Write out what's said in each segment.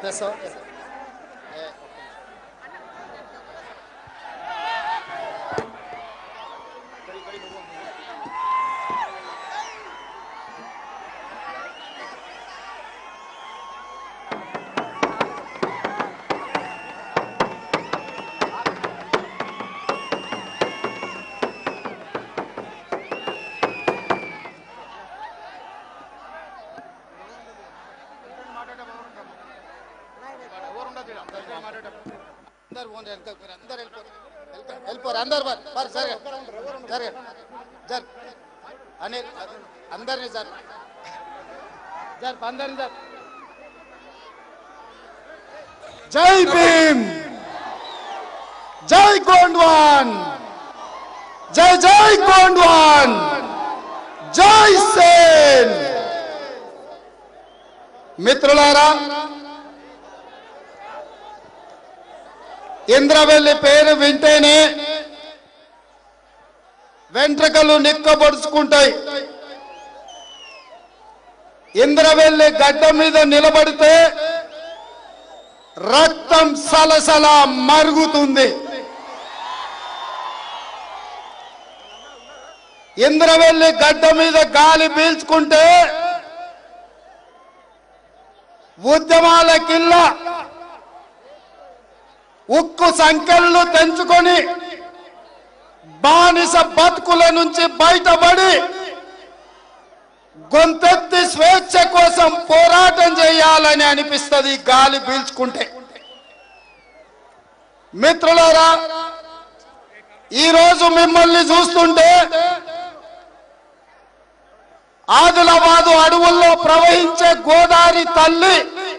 తెస్తావా అందరు పోండి వెనక మీరు అందరు వెళ్ళిపోరు వెళ్తారు, వెళ్ళిపోరు అందరు వారు వారు జరగ జరగ జర్ అనిల్ అందరినీ జర్ జర్ అందరినీ జర్ జై భీమ్ జై గోండ్వాన్ జై జై గోండ్వాన్ జై సేన్ మిత్రులారా ఇంద్రవెల్లి పేరు వింటేనే వెంట్రుకలు నిక్కబడుచుకుంటాయి ఇంద్రవెల్లి గడ్డ మీద నిలబడితే రక్తం సలసల మరుగుతుంది ఇంద్రవెల్లి గడ్డ మీద గాలి పీల్చుకుంటే ఉద్యమాల కిల్లా ఉక్కు సంఖ్యలను తెంచుకొని బానిస బతుకుల నుంచి బయటపడి గొంతెత్తి స్వేచ్ఛ కోసం పోరాటం చేయాలని అనిపిస్తుంది ఈ గాలి పీల్చుకుంటే మిత్రులారా ఈరోజు మిమ్మల్ని చూస్తుంటే ఆదిలాబాదు అడవుల్లో ప్రవహించే గోదావరి తల్లి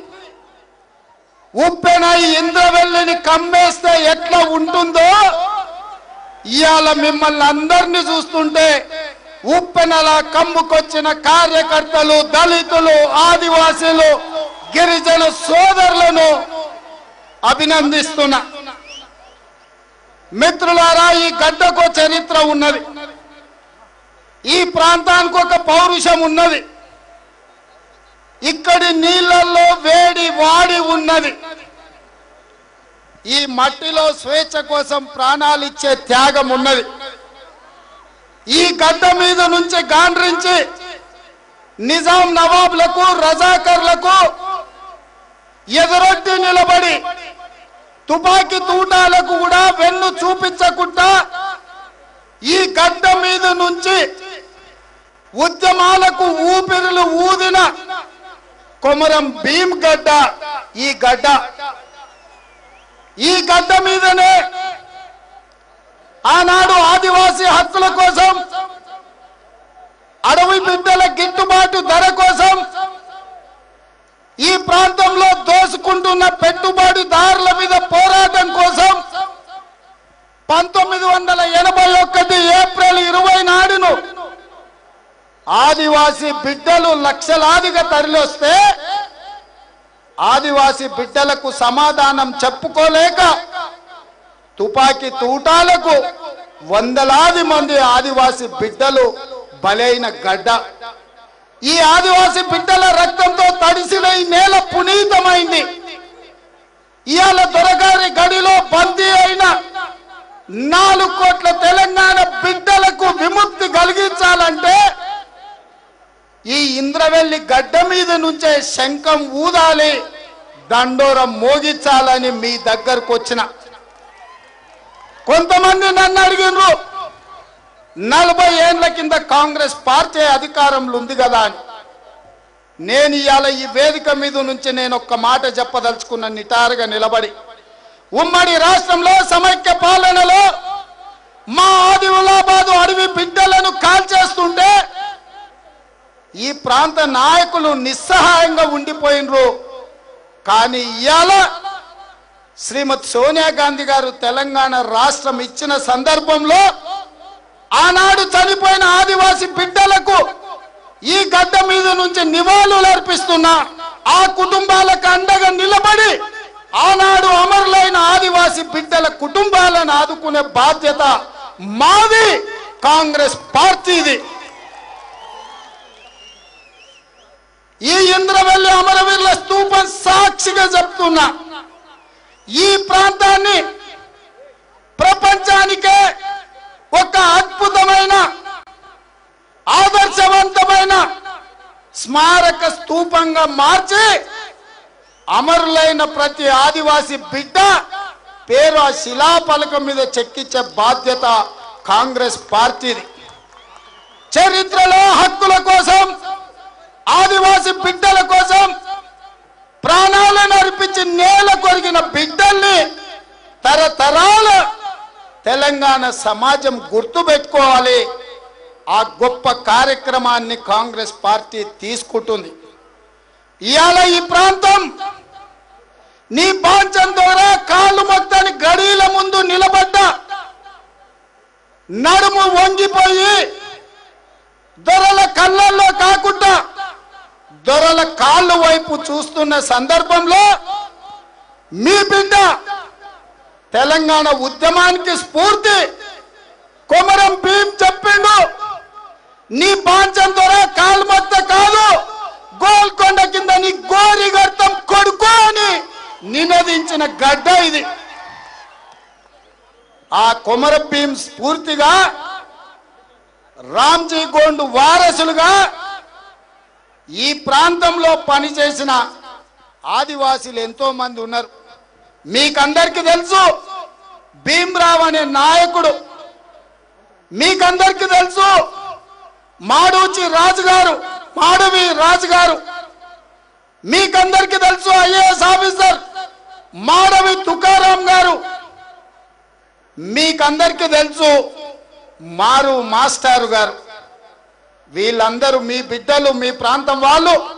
ఉప్పెన ఇంద్రవెల్లిని కమ్మేస్తే ఎట్లా ఉంటుందో ఇవాళ మిమ్మల్ని అందరినీ చూస్తుంటే ఉప్పెనలా కమ్ముకొచ్చిన కార్యకర్తలు దళితులు ఆదివాసీలు గిరిజన సోదరులను అభినందిస్తున్నా మిత్రులారా ఈ గడ్డకు చరిత్ర ఉన్నది ఈ ప్రాంతానికి ఒక పౌరుషం ఉన్నది ఇక్కడి నీళ్ళల్లో వేడి వాడి ఉన్నది ఈ మట్టిలో స్వేచ్ఛ కోసం ప్రాణాలు ఇచ్చే త్యాగం ఉన్నది ఈ గడ్డ మీద నుంచి గాండ్రించి నిజాం నవాబులకు రజాకర్లకు ఎదురొట్టి నిలబడి తుపాకీ తూటాలకు కూడా వెన్ను చూపించకుండా ఈ గడ్డ మీద నుంచి ఉద్యమాలకు ఊపిరులు ఊదిన కొమరం భీమ్ గడ్డ ఈ గడ్డ ఈ గడ్డ మీదనే ఆనాడు ఆదివాసీ హక్కుల కోసం అడవి బిడ్డల గిట్టుబాటు ధర కోసం ఈ ప్రాంతంలో దోసుకుంటున్న పెట్టుబడిదారుల మీద పోరాటం కోసం పంతొమ్మిది వందల ఎనభై ఒకటి ఏప్రిల్ ఇరవై నాడును ఆదివాసీ బిడ్డలు లక్షలాదిగా తరలివస్తే ఆదివాసీ బిడ్డలకు సమాధానం చెప్పుకోలేక తుపాకీ తూటాలకు వందలాది మంది ఆదివాసీ బిడ్డలు బలైన గడ్డ ఈ ఆదివాసీ బిడ్డల రక్తంతో తడిసిన ఈ నేల పునీతమైంది ఇవాళ దొరగారి గడిలో బందీ అయిన నాలుగు కోట్ల తెలంగాణ బిడ్డలకు విముక్తి కలిగించాలంటే ఈ ఇంద్రవెల్లి గడ్డ మీద నుంచే శంఖం ఊదాలి దండోరం మోగించాలని మీ దగ్గరకు వచ్చిన కొంతమంది నన్ను అడిగినారు నలభై ఏండ్ల కింద కాంగ్రెస్ పార్టీ అధికారంలో ఉంది కదా అని నేను ఇవాళ ఈ వేదిక మీద నుంచి నేను ఒక్క మాట చెప్పదలుచుకున్న నిటారుగా నిలబడి ఉమ్మడి రాష్ట్రంలో సమైక్య పాలనలో మా ఆదిలాబాదు అడవి బిడ్డలను కాల్చేస్తుంటే ఈ ప్రాంత నాయకులు నిస్సహాయంగా ఉండిపోయినరు కానీ ఇవాళ శ్రీమతి సోనియా గాంధీ గారు తెలంగాణ రాష్ట్రం ఇచ్చిన సందర్భంలో ఆనాడు చనిపోయిన ఆదివాసి బిడ్డలకు ఈ గడ్డ మీద నుంచి నివాళులు అర్పిస్తున్నా ఆ కుటుంబాలకు అండగా నిలబడి ఆనాడు అమరులైన ఆదివాసి బిడ్డల కుటుంబాలను ఆదుకునే బాధ్యత మాది కాంగ్రెస్ పార్టీది ఈ ఇంద్రవెల్లి అమరవీరుల స్తూపం సాక్షిగా చెప్తున్నా ఈ ప్రాంతాన్ని ప్రపంచానికే ఒక అద్భుతమైన ఆదర్శవంతమైన స్మారక స్తూపంగా మార్చి అమరులైన ప్రతి ఆదివాసి బిడ్డ పేరు ఆ శిలాఫలకం మీద చెక్కించే బాధ్యత కాంగ్రెస్ పార్టీది చరిత్రలో హక్కుల కోసం ఆదివాసి బిడ్డల కోసం ప్రాణాలను అర్పించి నేల కొరిగిన బిడ్డల్ని తరతరాల తెలంగాణ సమాజం గుర్తుపెట్టుకోవాలి ఆ గొప్ప కార్యక్రమాన్ని కాంగ్రెస్ పార్టీ తీసుకుంటుంది ఇవాళ ఈ ప్రాంతం నీ బాంచం ద్వారా కాళ్ళు మొత్తాన్ని గడియల ముందు నిలబడ్డ నడుము వంగిపోయి దొరల కళ్ళల్లో కాకుండా దొరల కాళ్ళు వైపు చూస్తున్న సందర్భంలో మీ బిడ్డ తెలంగాణ ఉద్యమానికి స్ఫూర్తి కొమరం భీం చెప్పిండు నీ బాంచం ద్వారా కాలు మొత్త కాదు గోల్కొండ కింద నీ గోరి గర్తం కొడుకు అని నినదించిన గడ్డ ఇది ఆ కొమర భీం స్ఫూర్తిగా రామ్జీ గోండు వారసులుగా ఈ ప్రాంతంలో పనిచేసిన ఆదివాసీలు ఎంతో మంది ఉన్నారు మీకందరికి తెలుసు భీమ్రావ్ అనే నాయకుడు మీకందరికి తెలుసు మాడూచి రాజు గారు మాడవి రాజు గారు మీకందరికి తెలుసు ఐఏఎస్ ఆఫీసర్ మాడవి తుకారాం గారు మీకందరికి తెలుసు మారు మాస్టారు గారు వీళ్ళందరూ మీ బిడ్డలు మీ ప్రాంతం వాళ్ళు